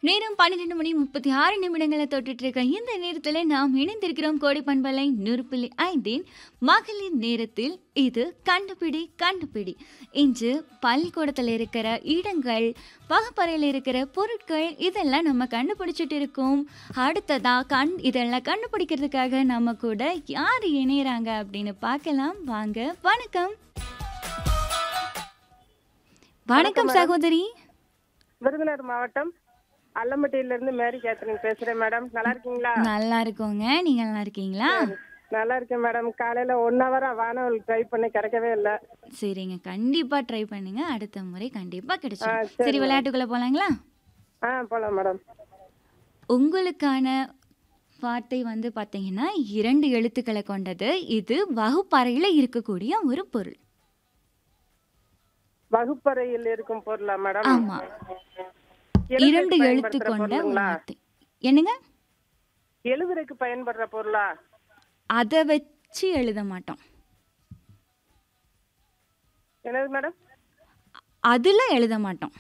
நேரம் பன்னிரெண்டு மணி முப்பத்தி ஆறு நிமிடங்களை தொட்டுட்டு இருக்க இந்த நேரத்தில் நாம் இணைந்திருக்கிறோம் கோடி பண்பலை நூறு புள்ளி ஐந்தின் மகளிர் நேரத்தில் இது கண்டுபிடி கண்டுபிடி இன்று பள்ளிக்கூடத்தில் இருக்கிற இடங்கள் வகுப்பறையில் இருக்கிற பொருட்கள் இதெல்லாம் நம்ம கண்டுபிடிச்சிட்டு இருக்கோம் அடுத்ததா கண் இதெல்லாம் கண்டுபிடிக்கிறதுக்காக நம்ம கூட யார் இணையறாங்க அப்படின்னு பார்க்கலாம் வாங்க வணக்கம் வணக்கம் சகோதரி விருதுநகர் மாவட்டம் அல்லம்பட்டியில இருந்து மேரி கேத்ரின் பேசுறேன் மேடம் நல்லா இருக்கீங்களா நல்லா இருக்கோங்க நீங்க நல்லா இருக்கீங்களா நல்லா இருக்கேன் மேடம் காலையில ஒன் ஹவரா வானவல் ட்ரை பண்ணி கிடைக்கவே இல்லை சரிங்க கண்டிப்பா ட்ரை பண்ணுங்க அடுத்த முறை கண்டிப்பா கிடைச்சிடும் ஆ, சரி, சரி விளையாட்டுக்குள்ள போலாங்களா ஆ போலாம் மேடம் உங்களுக்கான வார்த்தை வந்து பார்த்தீங்கன்னா இரண்டு எழுத்துக்களை கொண்டது இது வகுப்பறையில் இருக்கக்கூடிய ஒரு பொருள் வகுப்பறையில் இருக்கும் பொருளா மேடம் ஆமா எழுதுறதுக்கு இரண்டு எழுத்து பயன்படுத்துற கொண்ட ஒரு பொருளுங்களா? வார்த்தை என்னங்க எழுதுறதுக்கு பயன்படுற பொருளா அதை வச்சு எழுத மாட்டோம் என்னது மேடம் அதுல எழுத மாட்டோம்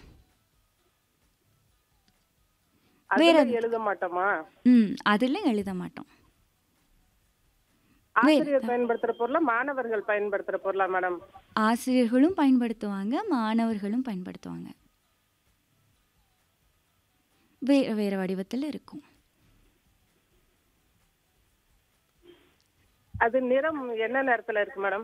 அதுல எழுத மாட்டோமா ம் அதுல எழுத மாட்டோம் ஆசிரியர் பயன்படுத்துற பொருளா மாணவர்கள் பயன்படுத்துற பொருளா மேடம் ஆசிரியர்களும் பயன்படுத்துவாங்க மாணவர்களும் பயன்படுத்துவாங்க வேறு வேறு வடிவத்தில் இருக்கும் அது நிறம் என்ன நேரத்துல இருக்கு மேடம்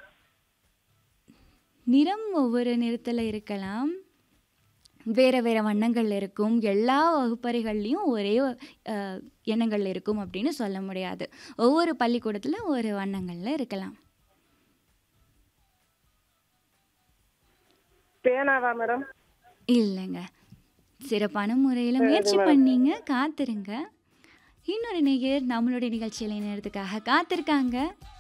நிறம் ஒவ்வொரு நிறத்தில் இருக்கலாம் வேறு வேறு வண்ணங்கள் இருக்கும் எல்லா வகுப்பறைகள்லையும் ஒரே அஹ், எண்ணங்கள் இருக்கும் அப்படின்னு சொல்ல முடியாது ஒவ்வொரு பள்ளிக்கூடத்தில் ஒரு வண்ணங்களில் இருக்கலாம் பேனாவா மேடம் இல்லைங்க சிறப்பான முறையில் முயற்சி பண்ணீங்க காத்திருங்க இன்னொரு நேயர் நம்மளுடைய நிகழ்ச்சியில் இணையறதுக்காக காத்திருக்காங்க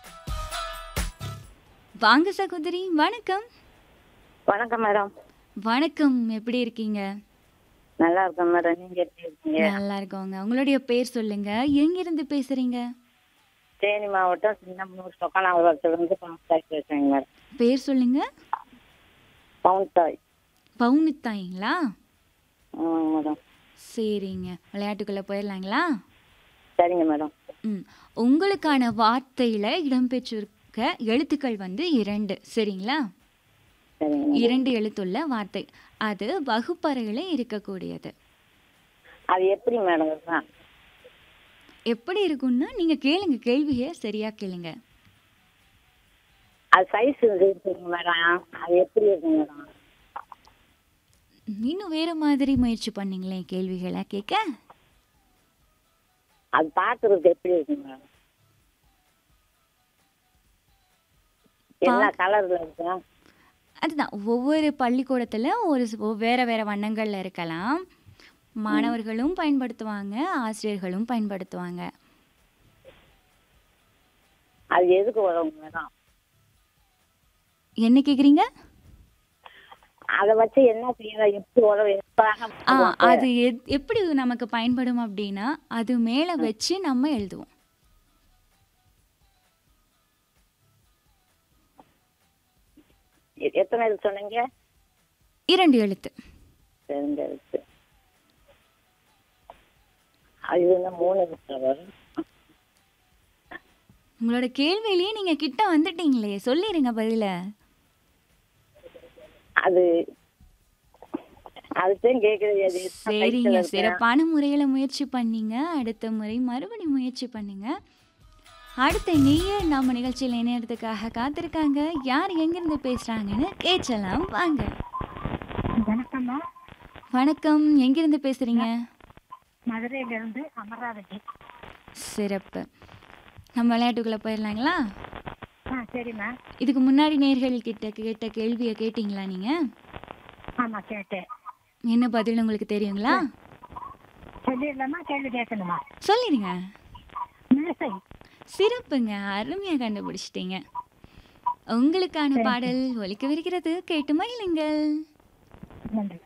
வாங்க சகோதரி வணக்கம் வணக்கம் மேடம் வணக்கம் எப்படி இருக்கீங்க நல்லா இருக்கேன் மேடம் நீங்க எப்படி இருக்கீங்க நல்லா இருக்கோங்க உங்களுடைய பேர் சொல்லுங்க எங்கிருந்து பேசுறீங்க தேனி மாவட்டம் சின்னமனூர் சொக்கனாவரத்துலேருந்து பவுன்தாய் பேசுறேங்க மேடம் பேர் சொல்லுங்க பவுன்தாய் பவுனித்தாய்ங்களா ஆமாங்க மேடம் சரிங்க விளையாட்டுக்குள்ள போயிடலாங்களா சரிங்க மேடம் ம் உங்களுக்கான வார்த்தையில இடம்பெற்றிருக்க எழுத்துக்கள் வந்து இரண்டு சரிங்களா சரிங்க மேடம். இரண்டு எழுத்துள்ள வார்த்தை அது வகுப்பறையில் இருக்கக்கூடியது அது எப்படி மேடம் இருக்கும் எப்படி இருக்கும்னா நீங்க கேளுங்க கேள்வியை சரியா கேளுங்க அது சைஸ் இருக்குங்க மேடம் அது எப்படி இருக்குங்க மேடம் இன்னும் வேற மாதிரி முயற்சி பண்ணீங்களே கேள்விகளை கேட்க அது பார்க்கறதுக்கு எப்படி இருக்குங்க மேடம் என்ன கலர்ல இருக்கும் அதுதான் ஒவ்வொரு பள்ளிக்கூடத்தில் ஒரு ஸ்- ஒ- வேற வேற வண்ணங்கள்ல இருக்கலாம் மாணவர்களும் பயன்படுத்துவாங்க ஆசிரியர்களும் பயன்படுத்துவாங்க அது எதுக்கு உதவும் மேடம் என்ன கேக்குறீங்க அதை வச்சு என்ன செய்யலாம் எப்படி உதவும் எப்படாக ஆ அது எத்- எப்படி நமக்கு பயன்படும் அப்படின்னா அது மேலே வச்சு நம்ம எழுதுவோம் எத்தனை இது சொன்னீங்க இரண்டு எழுத்து தெரிஞ்சிருச்சு அது வந்து மூணு நிமிஷம் வரும் உங்களோட கேள்வியிலேயே நீங்க கிட்ட வந்துட்டீங்களே சொல்லிடுங்க பதில அது அதுதான் கேக்குறது அது எத்தனை சரிங்க வயசுல இருக்கு? சிறப்பான முறையில் முயற்சி பண்ணீங்க அடுத்த முறை மறுபடியும் முயற்சி பண்ணுங்க அடுத்த நேயர் நம்ம நிகழ்ச்சியில் இணையறதுக்காக காத்திருக்காங்க யார் எங்கிருந்து பேசுறாங்கன்னு கேட்கலாம் வாங்க வணக்கம்மா வணக்கம் எங்கிருந்து பேசுறீங்க மதுரையிலிருந்து அமராவதி சிறப்பு நம்ம விளையாட்டுக்குள்ள போயிடலாங்களா ஆ சரிம்மா இதுக்கு முன்னாடி நேர்கள் கிட்ட கேட்ட கேள்வியை கேட்டிங்களா நீங்க ஆமா கேட்டேன் என்ன பதில் உங்களுக்கு தெரியுங்களா சொல்லிடலாமா கேள்வி கேட்கணுமா சொல்லிடுங்க மேசை சிறப்புங்க அருமையாக கண்டுபிடிச்சிட்டீங்க உங்களுக்கான பாடல் ஒலிக்கவிருக்கிறது கேட்டு மகிழுங்கள் நன்றி